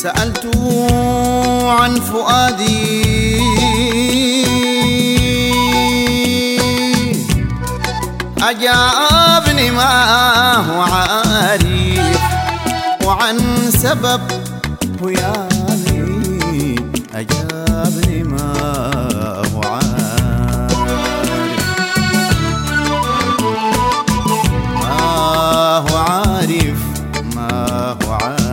سألت عن فؤادي أجابني ما هو عارف وعن سبب هيامي أجابني ما هو عارف ما هو عارف ما هو عارف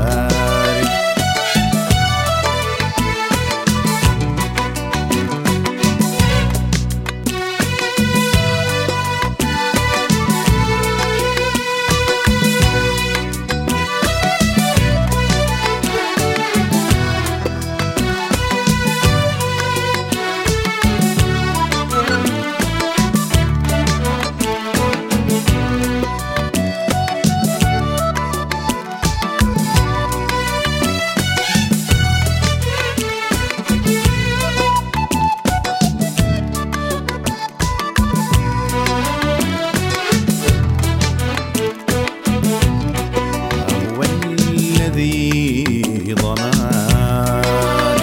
هو الذي ظناني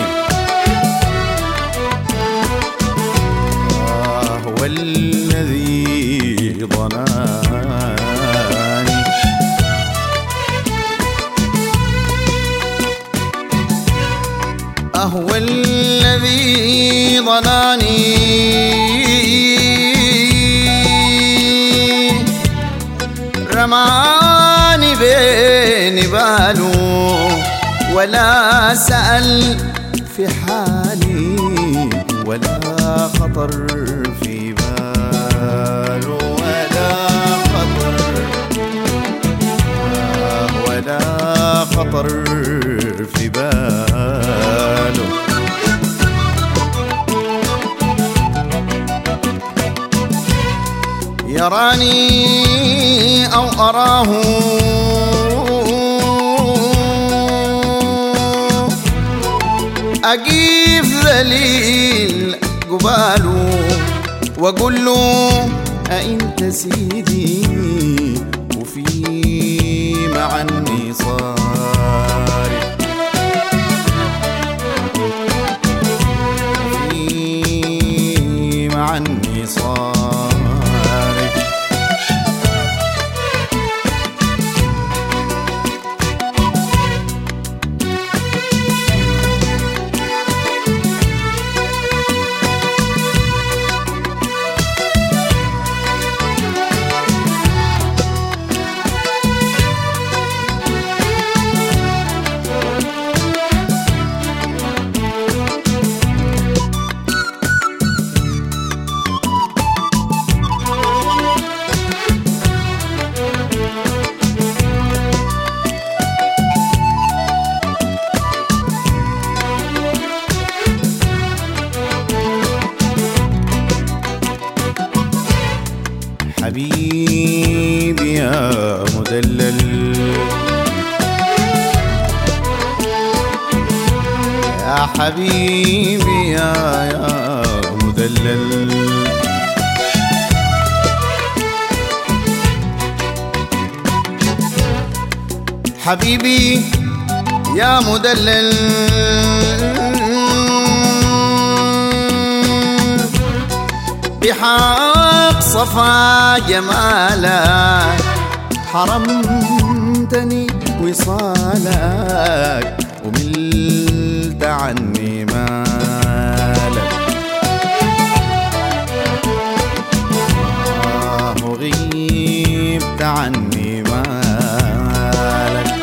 آه، هو الذي ظناني أهو الذي ظناني رماني بين باله ولا سأل في حالي ولا خطر في باله ولا خطر ولا خطر في باله يراني أو أراه أقيف ذليل قباله وأقول له أنت سيدي وفي معني صارف في معني صارف حبيبي يا مدلل يا حبيبي يا يا مدلل حبيبي يا مدلل بحق صفا جمالك حرمتني وصالك وملت عني مالك آه وغيبت عني مالك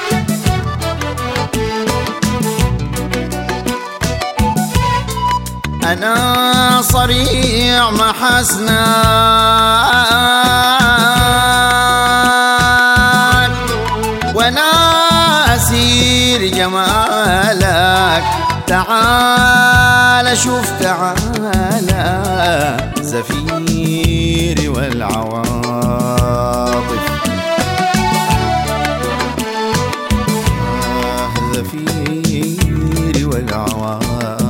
أنا صريع محسنك وأنا أسير جمالك تعال شوف تعالى زفيري والعواطف آه زفيري والعواطف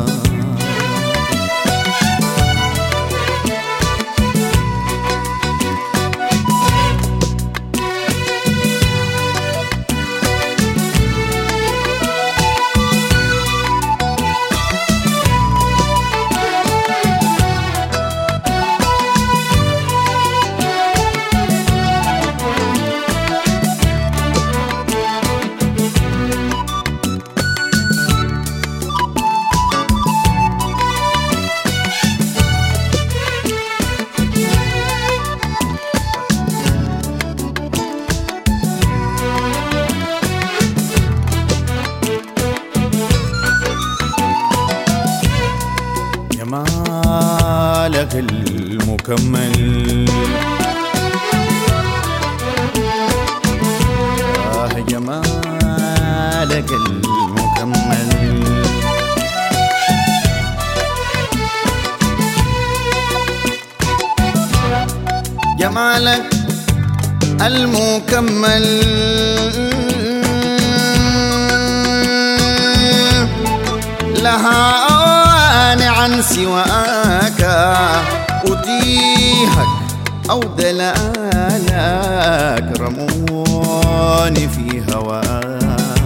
المكمل آه جمالك المكمل جمالك المكمل لها أوان عن سواك أتيهك أو دلالك رموني في هواك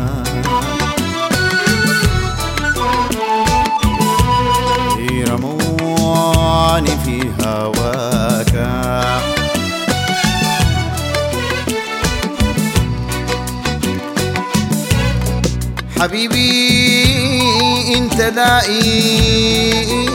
رموني في هواك حبيبي انت دائي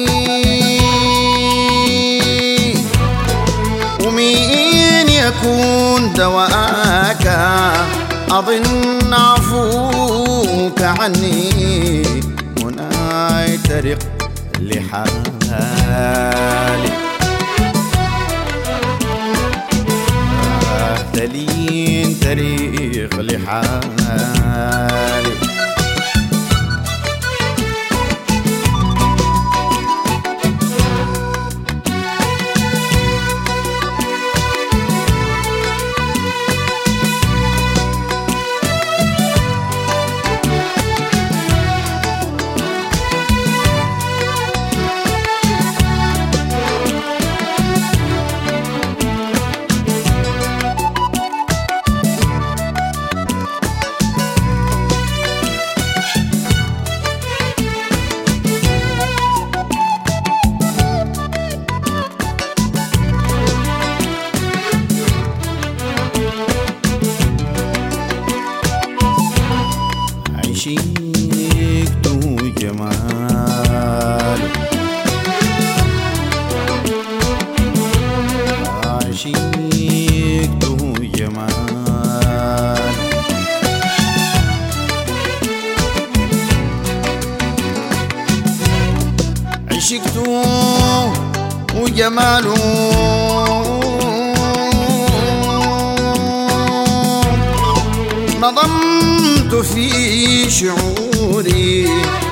ومين يكون دواك أظن عفوك عني هنا يترق لحالي تلين تريق لحالي عشقت جمال عشقت جمال عشقت وجماله نظمت في شعوري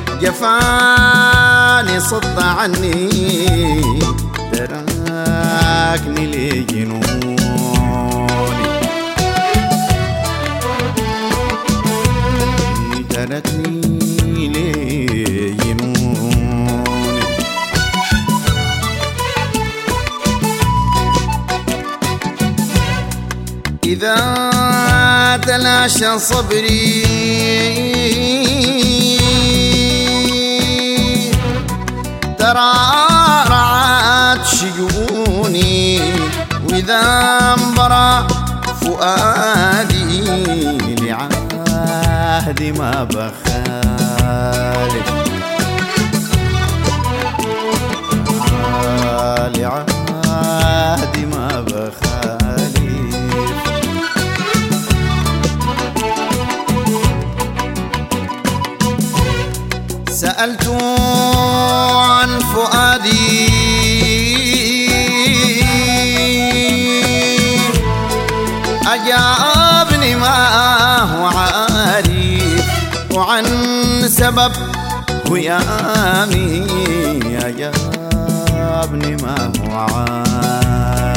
جفاني صد عني تراكني لجنوني تركني لجنوني إذا تلاشى صبري ترى رعت شجوني وإذا انبرى فؤادي لعهد ما بخالف آه، لعهد ما بخالف سألت عن فؤادي أجابني ما هو عارف وعن سبب هيامي أجابني ما هو عارف